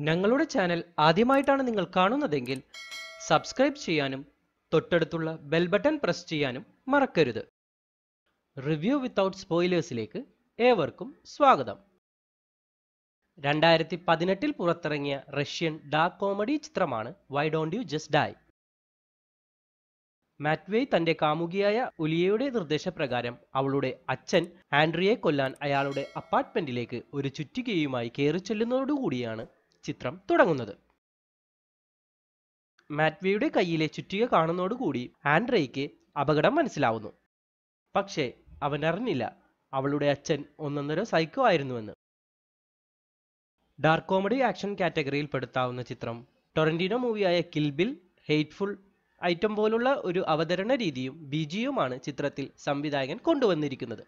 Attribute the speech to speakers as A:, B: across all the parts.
A: ഞങ്ങളുടെ ചാനൽ ആദ്യമായിട്ടാണ് നിങ്ങൾ കാണുന്നതെങ്കിൽ സബ്സ്ക്രൈബ് ചെയ്യാനും തൊട്ടടുത്തുള്ള ബെൽ ബട്ടൺ പ്രസ് ചെയ്യാനും മറക്കരുത് റിവ്യൂ വിത്തൗട്ട് സ്പോയിലേഴ്സിലേക്ക് ഏവർക്കും സ്വാഗതം രണ്ടായിരത്തി പതിനെട്ടിൽ പുറത്തിറങ്ങിയ റഷ്യൻ ഡാർക്ക് കോമഡി ചിത്രമാണ് why don't you just die Matvey തന്റെ കാമുകിയായ ഉലിയയുടെ നിർദ്ദേശപ്രകാരം അവളുടെ അച്ഛൻ ആൻഡ്രിയെ കൊല്ലാൻ അയാളുടെ അപ്പാർട്ട്മെന്റിലേക്ക് ഒരു ചുറ്റികയുമായി കയറി ചെല്ലുന്നതോടുകൂടിയാണ് ചിത്രം തുടങ്ങുന്നത് മാറ്റ്വേയുടെ കയ്യിലെ ചുറ്റിക കാണുന്നതോടുകൂടി ആൻഡ്രയ്ക്ക് അപകടം മനസ്സിലാവുന്നു പക്ഷേ അവൻ അറിഞ്ഞില്ല അവളുടെ അച്ഛൻ ഒന്നൊന്നര സൈക്കോ ആയിരുന്നുവെന്ന് ഡാർക്ക് കോമഡി ആക്ഷൻ കാറ്റഗറിയിൽ പെടുത്താവുന്ന ചിത്രം ടൊറന്റീനോ മൂവിയായ കിൽബിൽ ഹെയ്റ്റ്ഫുൾ ഐറ്റം പോലുള്ള ഒരു അവതരണ രീതിയും ബിജിയുമാണ് ചിത്രത്തിൽ സംവിധായകൻ കൊണ്ടുവന്നിരിക്കുന്നത്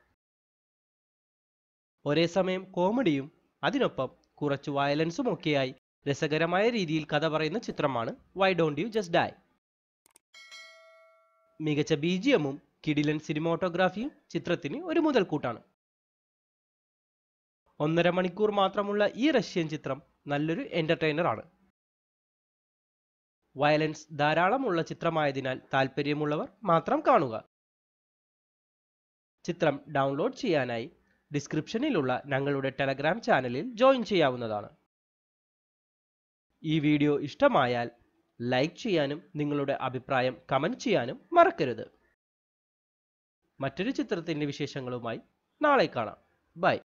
A: ഒരേ സമയം കോമഡിയും അതിനൊപ്പം കുറച്ച് വയലൻസും ഒക്കെയായി രസകരമായ രീതിയിൽ കഥ പറയുന്ന ചിത്രമാണ് why don't you just die മികച്ച ബിജിഎമ്മും കിടിലൻ സിനിമാറ്റോഗ്രാഫിയും ചിത്രത്തിന് ഒരു മുതൽക്കൂട്ടാണ് ഒന്നര മണിക്കൂർ മാത്രമുള്ള ഈ റഷ്യൻ ചിത്രം നല്ലൊരു എന്റർടൈനർ ആണ് വയലൻസ് ധാരാളമുള്ള ചിത്രമായതിനാൽ താല്പര്യമുള്ളവർ മാത്രം കാണുക ചിത്രം ഡൗൺലോഡ് ചെയ്യാനായി ഡിസ്ക്രിപ്ഷനിലുള്ള ഞങ്ങളുടെ ടെലഗ്രാം ചാനലിൽ ജോയിൻ ചെയ്യാവുന്നതാണ് ഈ വീഡിയോ ഇഷ്ടമായാൽ ലൈക്ക് ചെയ്യാനും നിങ്ങളുടെ അഭിപ്രായം കമന്റ് ചെയ്യാനും മറക്കരുത് മറ്റൊരു ചിത്രത്തിന്റെ വിശേഷങ്ങളുമായി നാളെ കാണാം ബൈ